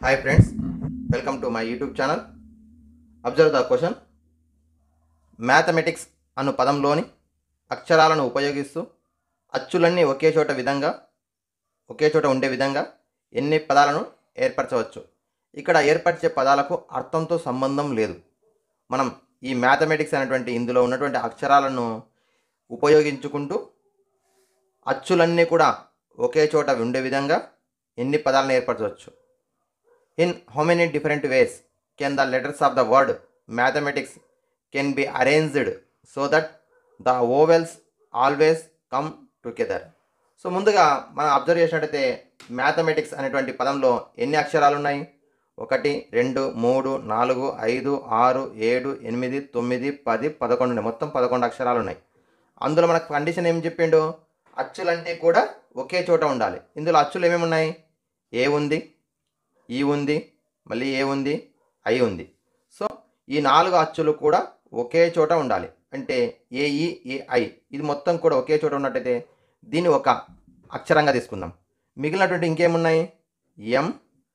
hi friends welcome to my YouTube channel observe the question mathematics అను పదంలోని అక్షరాలను ఉపయోగిస్తూ అచ్చులన్నీ ఒకే చోట విధంగా ఒకే చోట ఉండే విధంగా ఎన్ని పదాలను ఏర్పరచవచ్చు ఇక్కడ ఏర్పరిచే పదాలకు అర్థంతో సంబంధం లేదు మనం ఈ మ్యాథమెటిక్స్ అనేటువంటి ఇందులో ఉన్నటువంటి అక్షరాలను ఉపయోగించుకుంటూ అచ్చులన్నీ కూడా ఒకే చోట ఉండే విధంగా ఎన్ని పదాలను ఏర్పరచవచ్చు in how many different ways can the letters of the word mathematics can be arranged so that the vowels always come together so ముందుగా మనం అబ్జర్వ్ చేసినట్టయితే మ్యాథమెటిక్స్ అనేటువంటి పదంలో ఎన్ని అక్షరాలు ఉన్నాయి ఒకటి రెండు మూడు నాలుగు ఐదు ఆరు ఏడు ఎనిమిది తొమ్మిది పది పదకొండు ఉన్నాయి మొత్తం పదకొండు అక్షరాలు ఉన్నాయి అందులో మనకు కండిషన్ ఏం చెప్పిండు అచ్చులన్నీ కూడా ఒకే చోట ఉండాలి ఇందులో అచ్చులు ఏమేమి ఉన్నాయి ఏ ఉంది ఈ ఉంది మళ్ళీ ఏ ఉంది ఐ ఉంది సో ఈ నాలుగు అచ్చులు కూడా ఒకే చోట ఉండాలి అంటే ఏఈ ఏ ఐ ఇది మొత్తం కూడా ఒకే చోట ఉన్నట్టయితే దీన్ని ఒక అక్షరంగా తీసుకుందాం మిగిలినటువంటి ఇంకేమున్నాయి M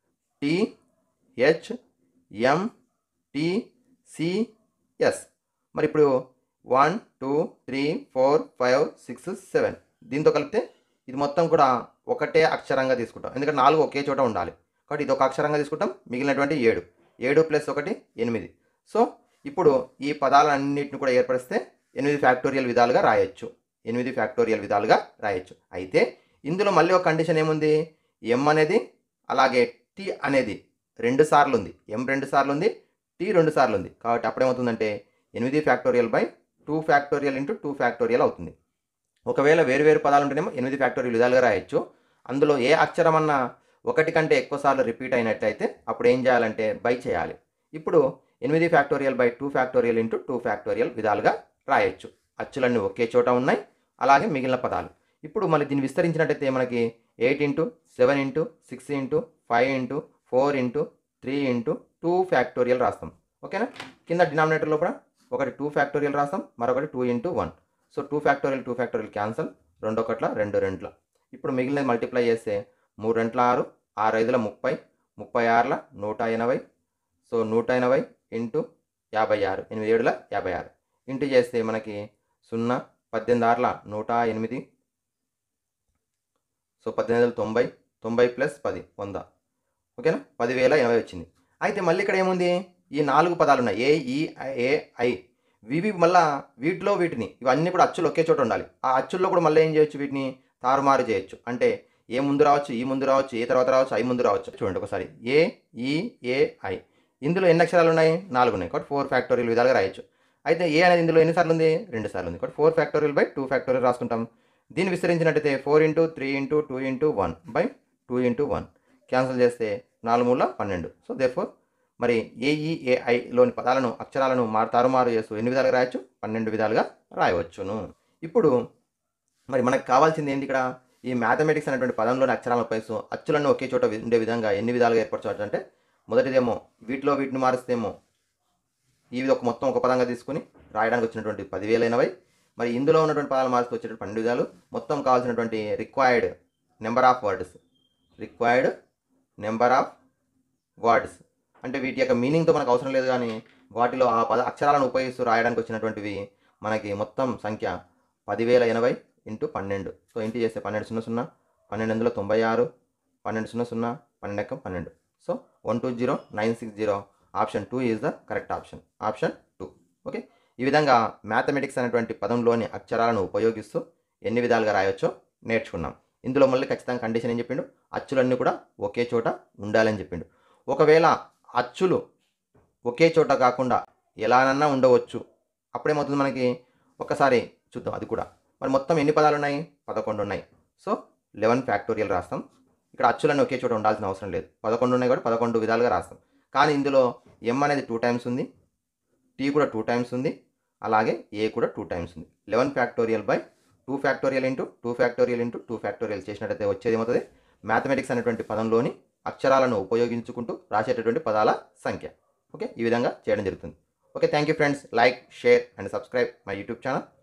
T H M T C S మరి ఇప్పుడు one two three four five six seven దీంతో కలిపితే ఇది మొత్తం కూడా ఒకటే అక్షరంగా తీసుకుంటాం ఎందుకంటే నాలుగు ఒకే చోట ఉండాలి కాబట్టి ఇది ఒక అక్షరంగా తీసుకుంటాం మిగిలినటువంటి ఏడు ఏడు ప్లస్ ఒకటి ఎనిమిది సో ఇప్పుడు ఈ పదాలన్నింటిని కూడా ఏర్పరిస్తే ఎనిమిది ఫ్యాక్టోరియల్ విధాలుగా రాయొచ్చు ఎనిమిది ఫ్యాక్టోరియల్ విధాలుగా రాయొచ్చు అయితే ఇందులో మళ్ళీ ఒక కండిషన్ ఏముంది ఎం అనేది అలాగే టీ అనేది రెండు సార్లు ఉంది ఎం రెండు సార్లు ఉంది టీ రెండు సార్లు ఉంది కాబట్టి అప్పుడేమవుతుందంటే ఎనిమిది factorial by two factorial into two factorial అవుతుంది ఒకవేళ వేరు వేరు పదాలు ఉంటేనేమో ఎనిమిది ఫ్యాక్టోరియల్ విధాలుగా రాయొచ్చు అందులో ఏ అక్షరం అన్నా ఒకటి కంటే ఎక్కువ సార్లు రిపీట్ అయినట్లయితే అప్పుడు ఏం చేయాలంటే బై చేయాలి ఇప్పుడు ఎనిమిది factorial by two factorial into two factorial విధాలుగా రాయొచ్చు అచ్చులన్నీ ఒకే చోట ఉన్నాయి అలాగే మిగిలిన పదాలు ఇప్పుడు మళ్ళీ దీన్ని విస్తరించినట్టయితే మనకి eight into seven into six into five into four into three into two factorial రాస్తాం ఓకేనా కింద డినామినేటర్లో కూడా ఒకటి టూ ఫ్యాక్టోరియల్ రాస్తాం మరొకటి two into one so two factorial two factorial cancel రెండు ఒకట్ల రెండు రెంట్ల ఇప్పుడు మిగిలినది మల్టిప్లై చేస్తే మూడు రెంట్ల ఆరు ఆరు ఐదుల ముప్పై ముప్పై ఆరుల నూట ఎనభై సో నూట ఎనభై ఇంటూ యాభై ఆరు ఎనిమిది ఏడుల యాభై ఆరు ఇంటూ చేస్తే మనకి సున్నా పద్దెనిమిది ఆరుల నూట ఎనిమిది సో పద్దెనిమిది వందల తొంభై తొంభై ప్లస్ పది వంద ఓకేనా పదివేల ఎనభై వచ్చింది అయితే మళ్ళీ ఇక్కడ ఏముంది ఈ నాలుగు పదాలు ఉన్నాయి ఏ ఈ ఏ ఐ వివి మళ్ళా వీటిలో వీటిని ఇవన్నీ కూడా అచ్చులు ఒకే చోట ఉండాలి ఆ అచ్చుల్లో కూడా మళ్ళీ ఏం చేయొచ్చు వీటిని తారుమారు చేయొచ్చు అంటే ఏ ముందు రావచ్చు ఈ ముందు రావచ్చు ఏ తర్వాత రావచ్చు ఐ ముందు రావచ్చు చూడండి ఒకసారి ఏ ఈ ఏ ఐ ఇందులో ఎన్ని అక్షరాలు ఉన్నాయి నాలుగు ఉన్నాయి కాబట్టి ఫోర్ ఫ్యాక్టోరియల్ విధాలుగా రాయొచ్చు అయితే ఏ అనేది ఇందులో ఎన్నిసార్లు ఉంది రెండు సార్లు ఉంది కాబట్టి four factorial by two factorial రాసుకుంటాం దీన్ని విస్తరించినట్టయితే four into three into two into one by two into one cancel చేస్తే నాలుగు మూల పన్నెండు సో దేర్ ఫోర్ మరి ఏఈఏఐలోని పదాలను అక్షరాలను మారు తారుమారు చేస్తూ ఎన్ని విధాలుగా రాయొచ్చు పన్నెండు విధాలుగా రాయవచ్చును ఇప్పుడు మరి మనకు కావాల్సింది ఏంటి ఇక్కడ ఈ మ్యాథమెటిక్స్ అనేటువంటి పదంలోని అక్షరాలను ఉపయోగిస్తూ అచ్చులను ఒకే చోట ఉండే విధంగా ఎన్ని విధాలుగా ఏర్పరచవచ్చు అంటే మొదటిదేమో వీటిలో వీటిని మారుస్తేమో ఇవి ఒక మొత్తం ఒక పదంగా తీసుకుని రాయడానికి వచ్చినటువంటి పదివేల ఎనభై మరి ఇందులో ఉన్నటువంటి పదాలు మారుస్తూ వచ్చేటువంటి పన్నెండు విధాలు మొత్తం కావాల్సినటువంటి required number of words required number of words అంటే వీటి యొక్క మీనింగ్తో మనకు అవసరం లేదు కానీ వాటిలో ఆ పద అక్షరాలను ఉపయోగిస్తూ రాయడానికి వచ్చినటువంటివి మనకి మొత్తం సంఖ్య పదివేల ఎనభై ఇంటూ పన్నెండు సో ఇంటి చేస్తే పన్నెండు సున్నా సున్నా పన్నెండు వందల తొంభై ఆరు పన్నెండు సున్నా సున్నా పన్నెండు ఎక్కం పన్నెండు so one two zero nine six zero option two is the correct option option two okay ఈ విధంగా మ్యాథమెటిక్స్ అనేటువంటి పదంలోని అక్షరాలను ఉపయోగిస్తూ ఎన్ని విధాలుగా రాయొచ్చో నేర్చుకున్నాం ఇందులో మళ్ళీ ఖచ్చితంగా కండిషన్ ఏం చెప్పిండు అచ్చులన్నీ కూడా ఒకే చోట ఉండాలని చెప్పిండు ఒకవేళ అచ్చులు ఒకే చోట కాకుండా ఎలానన్నా ఉండవచ్చు అప్పుడేమవుతుంది మనకి ఒక్కసారి చూద్దాం అది కూడా మరి మొత్తం ఎన్ని పదాలు ఉన్నాయి పదకొండు ఉన్నాయి సో లెవెన్ ఫ్యాక్టోరియల్ రాస్తాం ఇక్కడ అచ్చులన్నీ ఒకే చోట ఉండాల్సిన అవసరం లేదు పదకొండు ఉన్నాయి కూడా పదకొండు విధాలుగా రాస్తాం కానీ ఇందులో ఎం అనేది టూ టైమ్స్ ఉంది టీ కూడా టూ టైమ్స్ ఉంది అలాగే ఏ కూడా టూ టైమ్స్ ఉంది eleven factorial by two factorial into two factorial into two factorial చేసినట్టయితే వచ్చేది ఏమవుతుంది మ్యాథమెటిక్స్ అనేటువంటి పదంలోని అక్షరాలను ఉపయోగించుకుంటూ రాసేటటువంటి పదాల సంఖ్య ఓకే ఈ విధంగా చేయడం జరుగుతుంది okay thank you friends like share and subscribe my YouTube channel